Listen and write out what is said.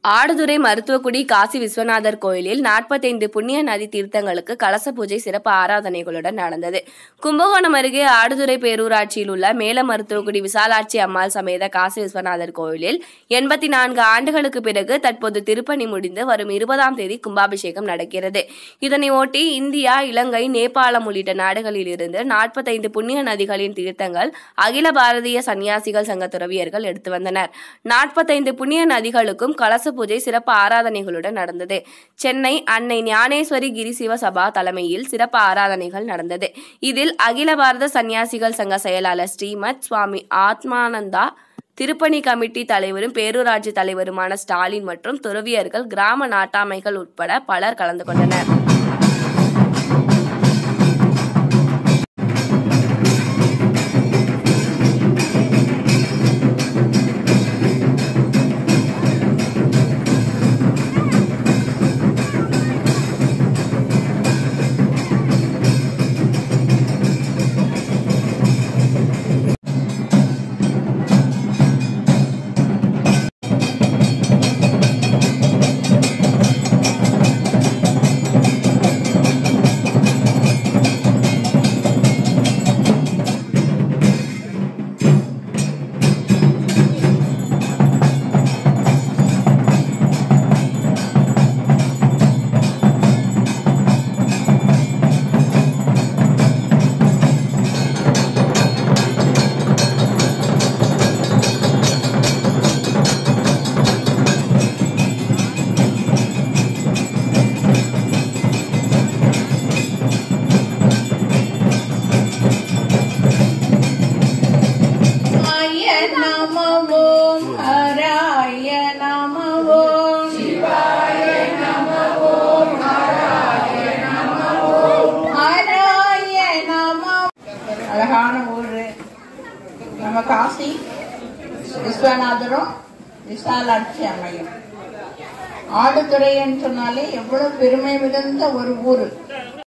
ஆடுதுறை மருத்துவக்குடி காசி விஸ்வநாதர் கோயிலில் நாற்பத்தைந்து புண்ணிய நதி தீர்த்தங்களுக்கு கலச பூஜை சிறப்பு ஆராதனைகளுடன் நடந்தது கும்பகோணம் அருகே ஆடுதுறை பேரூராட்சியில் உள்ள மேல மருத்துவக்குடி விசாலாட்சி அம்மாள் சமேத காசி விஸ்வநாதர் கோயிலில் எண்பத்தி நான்கு ஆண்டுகளுக்கு பிறகு தற்போது திருப்பணி முடிந்து வரும் இருபதாம் தேதி கும்பாபிஷேகம் நடக்கிறது இதனை ஒட்டி இந்தியா இலங்கை நேபாளம் உள்ளிட்ட நாடுகளில் இருந்து நாற்பத்தைந்து புண்ணிய நதிகளின் தீர்த்தங்கள் அகில பாரதிய சன்னியாசிகள் சங்க துறவியர்கள் எடுத்து வந்தனர் நாற்பத்தைந்து புண்ணிய நதிகளுக்கும் கலச பூஜை சிறப்பு ஆராதனைகளுடன் நடந்தது சென்னை அன்னை ஞானேஸ்வரி கிரிசிவ சபா தலைமையில் சிறப்பு ஆராதனைகள் நடந்தது இதில் அகில பாரத சன்னியாசிகள் சங்க செயலாளர் ஸ்ரீமத் சுவாமி ஆத்மானந்தா திருப்பணி கமிட்டி தலைவரும் பேரூராட்சி தலைவருமான ஸ்டாலின் மற்றும் துறவியர்கள் கிராம நாட்டாமைகள் உட்பட பலர் கலந்து கொண்டனர் ஹராய நம ஓம் ஹராய நம ஓம் ஹராய நம அழகான ஊரு நம்ம காசி விஸ்வநாதரும் விசாலாட்சி அம்மையும் ஆடுதுறைன்னு சொன்னாலே எவ்வளவு பெருமை மிகுந்த ஒரு ஊரு